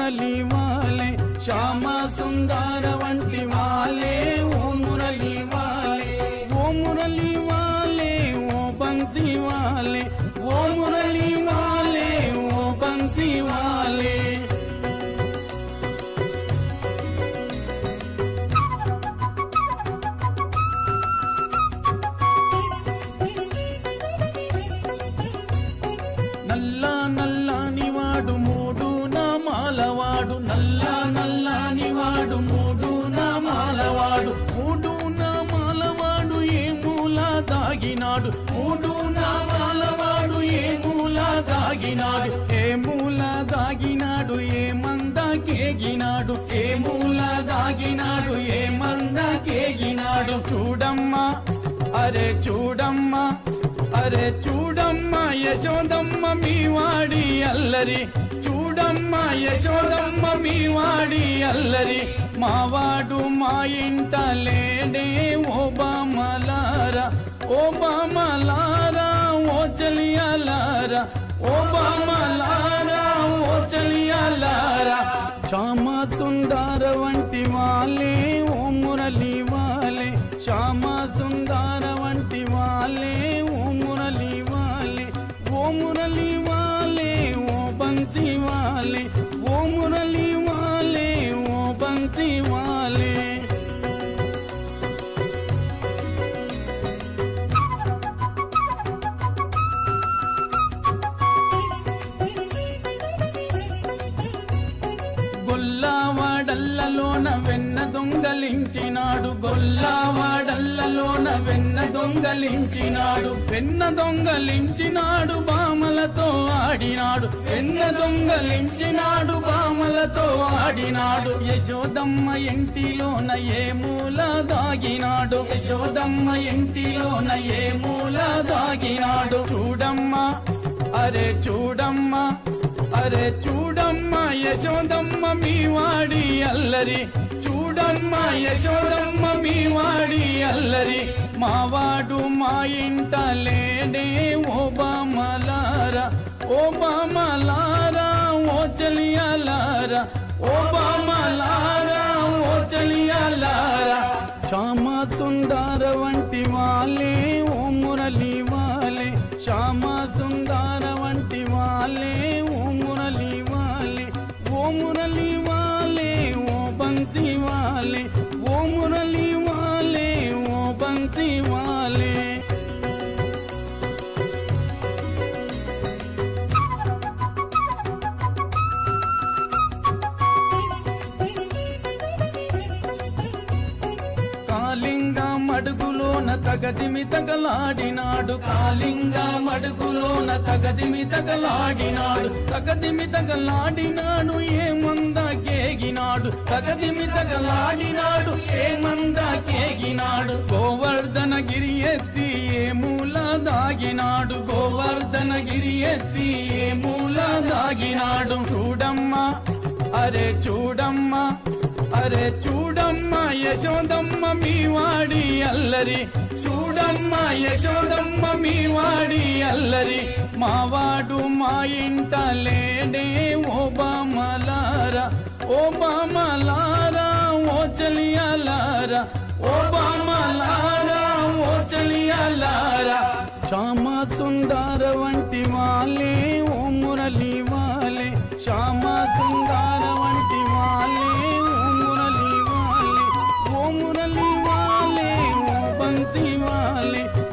మురళి వాలే శ్యామ సుందర వంటి వాలే ఓ మురళి వాలే ఓ మురళి వాలే ఓ బంసి వాలే ఓ మురళి వాలే ఓ బంసి వాలే నల్ల నల్లని వాడు మూడు నామాలవాడు నల్ల నల్లని వాడు మూడు నామాలవాడు మూడు నామాలవాడు ఏ మూల దాగినాడు మూడు నామాలవాడు ఏ మూల దాగినాడు ఏ మూల దాగినాడు ఏ మంద కేగినాడు ఏ మూల దాగినాడు ఏ మంద కేగినాడు చూడమ్మా అరే చూడమ్మా అరే చూడమ్మా యశోదమ్మ మీ వాడి అల్లరి చూడమ్మా యశోదమ్మ మీ వాడి అల్లరి మావాడు మా ఇంట లేడే ఓ బామలారా ఓ బామలారా ఓ చలియాలారా ఓ బామలారా ఓ చలియాలారా శ్యామ సుందర వంటి వాలే ఓ మురళి వాలే శ్యామ సుందర వంటి వాలే ఓ మురళి వాలే ఓ మురళి వాలే ఓ బంసి వాలే ఓ మురళి వాలే ఓ బంసి వాలే గొల్లవాడల్లలోన వెన్న దొంగలించినాడు గొల్లవాడల్లలోన వెన్న దొంగలించినాడు వెన్న దొంగలించినాడు బామలతో ఆడినాడు వెన్న దొంగలించినాడు బామలతో ఆడినాడు యశోదమ్మ ఇంటిలోన ఏ మూల దాగినాడు యశోదమ్మ ఇంటిలోన ఏ మూల దాగినాడు చూడమ్మా అరే చూడమ్మా అరే చూడమ్మా యశోదమ్మ మీ వాడి అల్లరి చూడమ్మా యశోదమ్మ మీ వాడి అల్లరి మావాడు మా ఇంట లేడే ఓ బామలారా ఓ బామలారా ఓ చలియాలారా ఓ బామలారా ఓ చలియాలారా శ్యామ సుందర వంటి వాలే ఓ మురళి వాలే శ్యామ సుందర వంటి వాలే ఓ మురళి వాలే ఓ మురళి వాలే ఓ బంసి వాలే ఓ మురళి వాలే ఓ బంసి వాలే కాలింగ మడుగులోన తగదిమి తగలాడినాడు కాలింగ మడుగులోన తగదిమి తగలాడినాడు తగదిమి తగలాడినాడు ఏ మంద కేగినాడు తగదిమి తగలాడినాడు ఏ మంద కేగినాడు గోవర్ధన గిరి ఎత్తి ఏ మూల దాగినాడు గోవర్ధన గిరి ఎత్తి ఏ మూల దాగినాడు చూడమ్మా అరే చూడమ్మా అరే చూడమ్మా యశోదమ్మ మీ వాడి అల్లరి చూడమ్మా యశోదమ్మ మీ వాడి అల్లరి మావాడు మా ఇంట లేడే ఓ బామలారా ఓ బామలారా ఓ చలియాలారా ఓ బామలారా ఓ చలియాలారా శ్యామ సుందర వంటి వాలే ఓ మురళి వాలే శ్యామ సుందర వంటి వాలే ఓ మురళి వాలే ఓ మురళి వాలే ఓ బంసి వాలే